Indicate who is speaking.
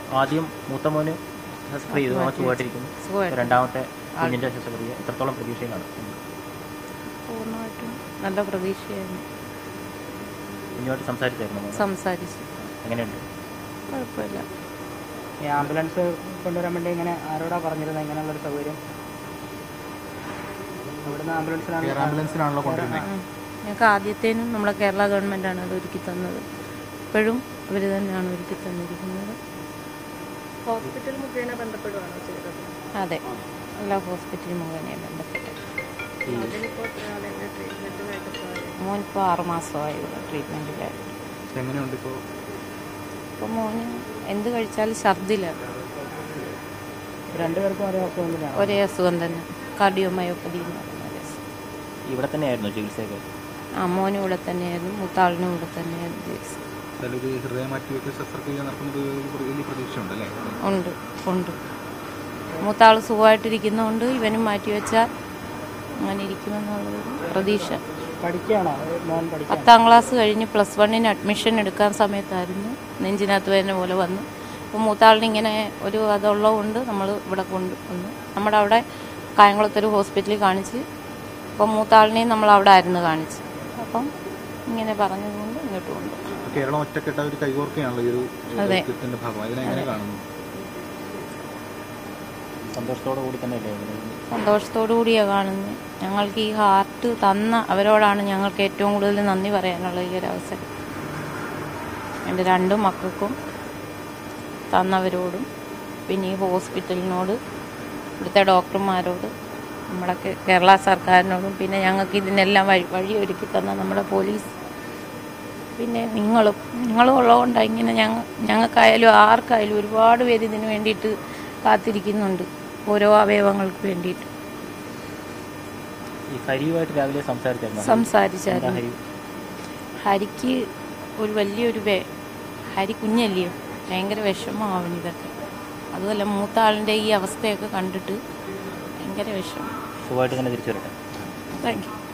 Speaker 1: ആദ്യം മൂത്ത മോന് ശസ്ത്രക്രിയ ചെയ്തു അവൻ സുഖമായിട്ടിരിക്കുന്നു
Speaker 2: സുഖമായിട്ട്
Speaker 1: രണ്ടാമത്തെ കുഞ്ഞിൻ്റെ ശസ്ത്രക്രിയ എത്രത്തോളം പ്രതീക്ഷയിലാണ്
Speaker 2: പൂർണ്ണമായിട്ടും നല്ല പ്രതീക്ഷയായിരുന്നു
Speaker 1: കുഞ്ഞുമായിട്ട് സംസാരിച്ചായിരുന്നു മോൻ?
Speaker 2: സംസാരിച്ചു
Speaker 1: എങ്ങനെയുണ്ട്
Speaker 2: കുഴപ്പമില്ല
Speaker 3: ഈ ആംബുലൻസ് കൊണ്ടുവരാൻ വേണ്ടി ഇങ്ങനെ ആരോടാ പറഞ്ഞിരുന്നത് ഇങ്ങനെയുള്ളൊരു സൗകര്യം ഇവിടുന്ന് ആംബുലൻസിനാണ്
Speaker 1: ആംബുലൻസിനാണല്ലോ കൊണ്ടുവരുന്നത്
Speaker 2: ഉം. ഞങ്ങൾക്ക് ആദ്യത്തേനും നമ്മളെ കേരള ഗവൺമെൻറ്റാണ് അത് ഒരുക്കി തന്നത് ഇപ്പോഴും അവർ തന്നെയാണ് ഒരുക്കി തന്നിരിക്കുന്നത്
Speaker 4: ഹോസ്പിറ്റൽ മുഖേന ബന്ധപ്പെടുകയാണോ ചെയ്തത്
Speaker 2: അതെ എല്ലാ ഹോസ്പിറ്റൽ മുഖേന ബന്ധപ്പെട്ട്
Speaker 4: അതിനിപ്പോൾ എങ്ങനെ ട്രീറ്റ്മെൻറ്റിനായിട്ട് പോയത്
Speaker 2: മോനിപ്പോൾ ആറുമാസമായി ഇവിടെ ട്രീറ്റ്മെൻറ്റിലായിട്ട്
Speaker 1: എങ്ങനെയുണ്ട് ഇപ്പോൾ
Speaker 2: അപ്പോൾ മോന് എന്ത് കഴിച്ചാലും ഛർദിലാണ്
Speaker 3: രണ്ടുപേർക്കും ഒരേ അസുഖം തന്നെയാണ്
Speaker 2: ഒരേ അസുഖം തന്നെ കാർഡിയോമയോപ്പതി എന്ന് പറയുന്ന ഒരു അസുഖം
Speaker 1: ഇവിടെ തന്നെയായിരുന്നു ചികിത്സയൊക്കെ
Speaker 2: ആ മോനും ഇവിടെ തന്നെയായിരുന്നു മൂത്താളിനും ഇവിടെ തന്നെയായിരുന്നു ചികിത്സ
Speaker 5: ഒരു ഹൃദയം മാറ്റിവെച്ച ശസ്ത്രക്രിയ നടക്കുന്നത് ഒരു വലിയ പ്രതീക്ഷയുണ്ട് അല്ലേ
Speaker 2: ഉണ്ട് ഉണ്ട് മൂത്താൾ സുഖമായിട്ടിരിക്കുന്നതുകൊണ്ട് ഇവനും മാറ്റിവെച്ചാൽ അങ്ങനെ ഇരിക്കുമെന്നുള്ളൊരു പ്രതീക്ഷ
Speaker 3: പഠിക്കുകയാണോ മോൻ പഠിക്കാൻ
Speaker 2: പത്താം ക്ലാസ് കഴിഞ്ഞ് പ്ലസ് വണ്ണിന് അഡ്മിഷൻ എടുക്കാൻ സമയത്തായിരുന്നു നെഞ്ചിനകത്ത് വേദന പോലെ വന്നു അപ്പോൾ മൂത്താളിന് ഇങ്ങനെ ഒരു അതുള്ളതുകൊണ്ട് നമ്മൾ ഇവിടെ കൊണ്ട് വന്നു നമ്മുടെ അവിടെ കായംകുളത്തൊരു ഹോസ്പിറ്റലിൽ കാണിച്ച് അപ്പോൾ മൂത്താളിനെയും നമ്മൾ അവിടെ ആയിരുന്നു കാണിച്ച് അപ്പം ഇങ്ങനെ പറഞ്ഞതുകൊണ്ട് ഇങ്ങോട്ട് കൊണ്ടു
Speaker 5: കേരളം ഒറ്റക്കെട്ട ഒരു കൈകോർക്കുകയാണല്ലോ ഈ ഒരു
Speaker 2: അതെ.
Speaker 5: ദൗത്യത്തിന്റെ ഭാഗം അതിനെങ്ങനെ കാണുന്നു
Speaker 1: സന്തോഷത്തോടു കൂടി തന്നെയല്ലേ ഇവിടെ?
Speaker 2: സന്തോഷത്തോടു കൂടിയാണ് കാണുന്നത് ഞങ്ങൾക്ക് ഈ ഹാർട്ട് തന്ന അവരോടാണ് ഞങ്ങൾക്ക് ഏറ്റവും കൂടുതൽ നന്ദി പറയാനുള്ള ഈ ഒരു അവസരം എൻ്റെ രണ്ട് മക്കൾക്കും തന്നവരോടും പിന്നെ ഈ ഹോസ്പിറ്റലിനോട് ഇവിടുത്തെ ഡോക്ടർമാരോട് നമ്മുടെ കേ- കേരള സർക്കാരിനോടും പിന്നെ ഞങ്ങൾക്ക് ഇതിനെല്ലാം വഴി വഴിയൊരുക്കി തന്ന നമ്മുടെ പോലീസ് പിന്നെ നിങ്ങളും നിങ്ങളും ഉള്ളതുകൊണ്ടാണ് ഇങ്ങനെ ഞങ്ങൾ ഞങ്ങൾക്കായാലും ആർക്കായാലും ഒരുപാട് പേര് ഇതിന് വേണ്ടിയിട്ട് കാത്തിരിക്കുന്നുണ്ട് ഓരോ അവയവങ്ങൾക്ക് വേണ്ടിയിട്ട്
Speaker 1: ഈ ഹരിയുമായിട്ട് രാവിലെ സംസാരിച്ചായിരുന്നു എന്താ
Speaker 2: സംസാരിച്ചായിരുന്നു
Speaker 1: ഹരി
Speaker 2: ഹരിക്ക് ഒരു വലിയൊരു വേ ഹരി കുഞ്ഞല്ലയോ ഭയങ്കര വിഷമമാവും ഇതൊക്കെ അതുമല്ല മൂത്ത ആളിൻ്റെ ഈ അവസ്ഥയൊക്കെ കണ്ടിട്ട് ഭയങ്കര വിഷമം
Speaker 1: സുഖമായിട്ട് തന്നെ തിരിച്ചു വരട്ടെ
Speaker 2: താങ്ക് യു